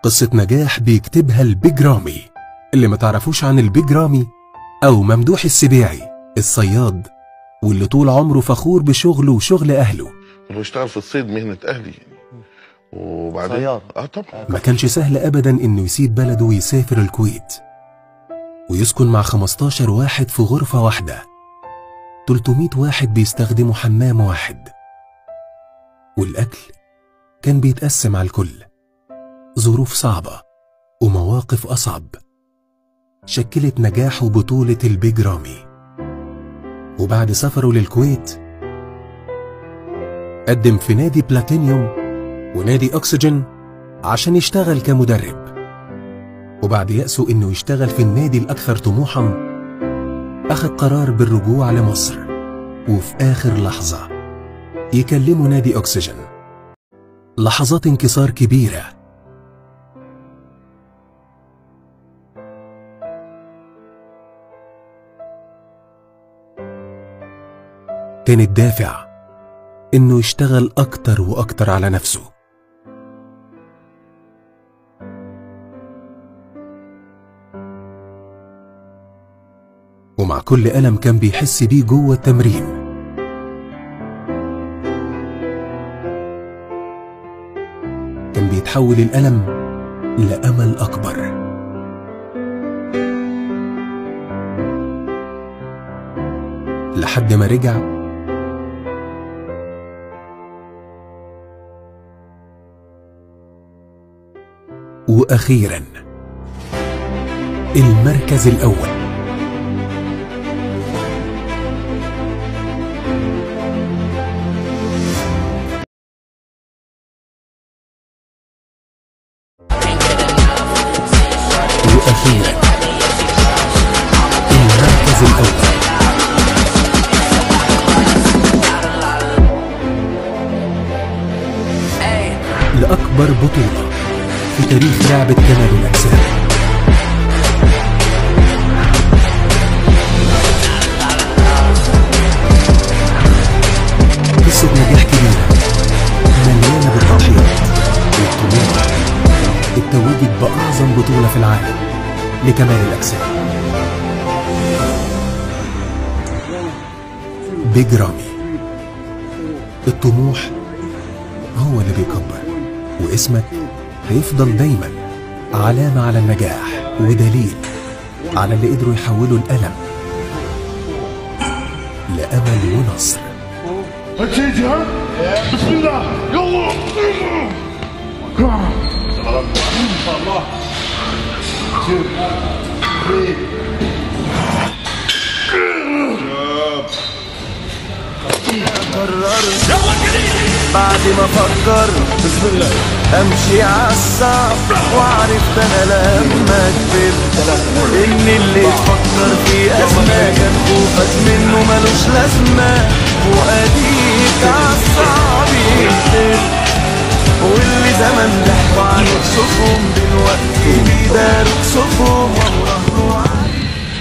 قصة نجاح بيكتبها البيج رامي اللي ما تعرفوش عن البيج رامي أو ممدوح السبيعي الصياد واللي طول عمره فخور بشغله وشغل أهله هو اشتغل في الصيد مهنة أهلي يعني وبعدين صياد. اه طبعا ما كانش سهل أبدا إنه يسيب بلده ويسافر الكويت ويسكن مع 15 واحد في غرفة واحدة 300 واحد بيستخدموا حمام واحد والأكل كان بيتقسم على الكل ظروف صعبة ومواقف أصعب شكلت نجاحه بطولة البيج رامي وبعد سفره للكويت قدم في نادي بلاتينيوم ونادي أكسجين عشان يشتغل كمدرب وبعد يأسه إنه يشتغل في النادي الأكثر طموحا أخذ قرار بالرجوع لمصر وفي آخر لحظة يكلمه نادي أكسجين لحظات انكسار كبيرة كان الدافع إنه يشتغل أكتر وأكتر على نفسه ومع كل ألم كان بيحس بيه جوه التمرين كان بيتحول الألم لأمل أكبر لحد ما رجع وأخيرا المركز الأول وأخيرا المركز الأول لأكبر بطولة في تاريخ لعبة كمال الأجسام قصة نجاح كبيرة مليانة بالتضحيات والطموح اتوجت بأعظم بطولة في العالم لكمال الأجسام بيج رامي الطموح هو اللي بيكبر واسمك هيفضل دايما علامة على النجاح ودليل على اللي قدروا يحولوا الألم لأمل ونصر هتيجي ها؟ بسم الله يلا الله بعد ما افكر بسم الله امشي عالصعب وعرفت انا لما كبرت ان اللي تفكر في ازمه كان خوفك منه ملوش لازمه واديك عالصعب يكتب واللي زمان ضحكوا عن كسوفهم دلوقتي بيداروا كسوفهم وراهنوا عليك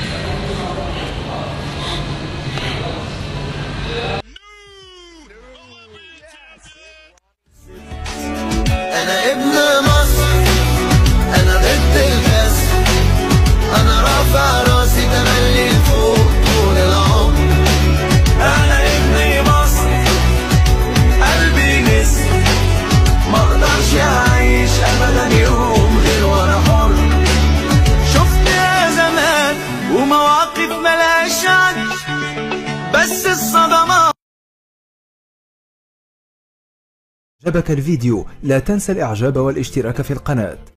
انا ابن مصر انا ضد الكسر انا رافع راسي تملي لفوق طول العمر انا ابن مصر قلبي نسر ما اقدرش اعيش ابدا يوم غير وانا حر شفت ازمات ومواقف ملهاش عد بس الصدمات عجبك الفيديو لا تنسى الاعجاب والاشتراك في القناة